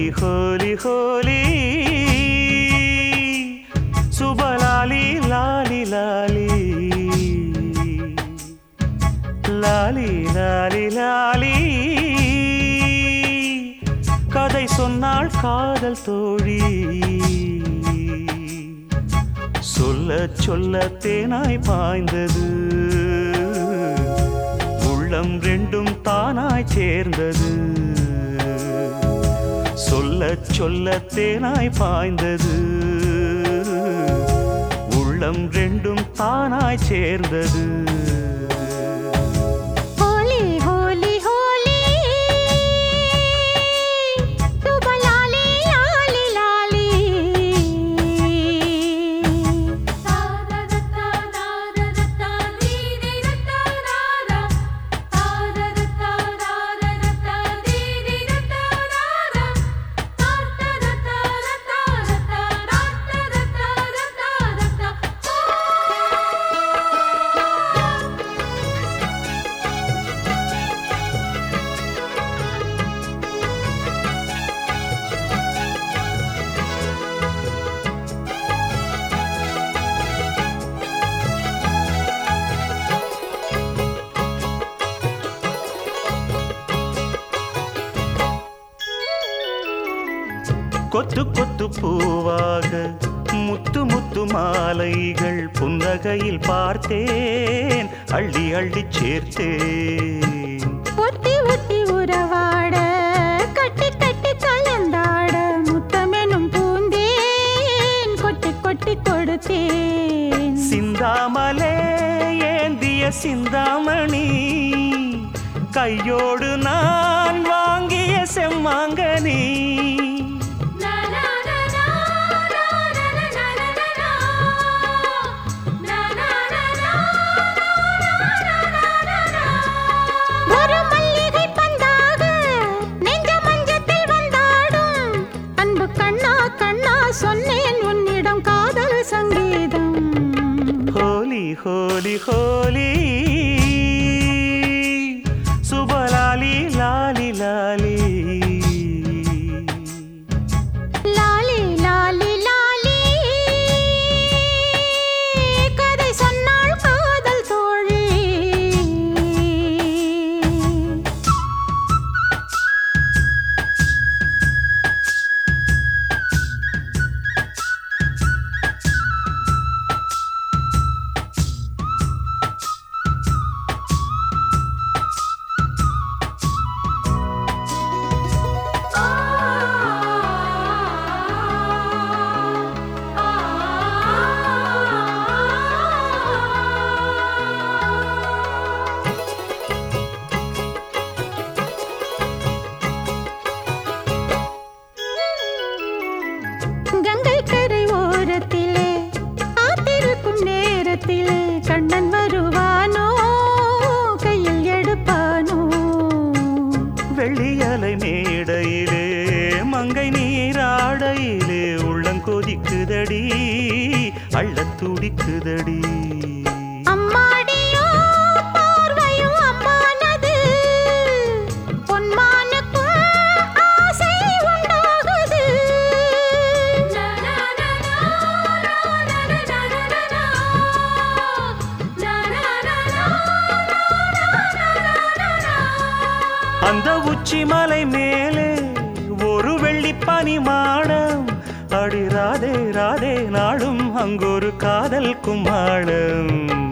ஹோலி ஹோலி சுபலாலி லாலி லாலி லாலி லாலி லாலி கதை சொன்னாள் காதல் தோழி சொல்ல சொல்ல தேனாய் பாய்ந்தது உள்ளம் ரெண்டும் தானாய் சேர்ந்தது சொல்ல சொல்ல தேனாய் பாய்ந்தது உள்ளம் ரெண்டும் தானாய் சேர்ந்தது ஹோலி ஹோலி ஹோலி சுபலாலி லாலி லாலி கொத்து கொத்து பூவாக முத்து முத்து மாலைகள் புன்னகையில் பார்த்தேன் அள்ளி அள்ளி சேர்த்தேன் ஒத்தி ஒத்தி உறவாட கட்டி கட்டி கலந்தாட முத்தமெனும் பூந்தேன் கொட்டி கொட்டி கொடுத்தேன் சிந்தாமலே ஏந்திய சிந்தாமணி கையோடு நான் வாங்கிய செம்மாங்கனி ஒரு மல்லிகை பந்தாக நெஞ்ச மஞ்சத்தில் வந்தாடும் அன்பு கண்ணா கண்ணா சொன்னேன் உன்னிடம் காதல் சங்கீதம் ஹோலி ஹோலி ஹோலி சுபலாலி லாலி லாலி லாலி லாலி லாலி கதை சொன்னாள் காதல் தோழி கங்கை கரை ஓரத்திலே காத்திருக்கும் நேரத்திலே கண்ணன் வருவானோ கையில் எடுப்பானோ வெள்ளியலை மேடையிலே மங்கை நீராடையிலே உள்ளங்கொதிக்குதடி அள்ளத் துடிக்குதடி அம்மாடியோ பார்வையும் அம்மானது பொன்மானுக்கும் ஆசை உண்டாகுது அந்த உச்சி மலை மேலே ஒரு வெள்ளி பனி மாடம் அடி ராதே ராதே நாடும் அங்கொரு காதல் கும்மாடம்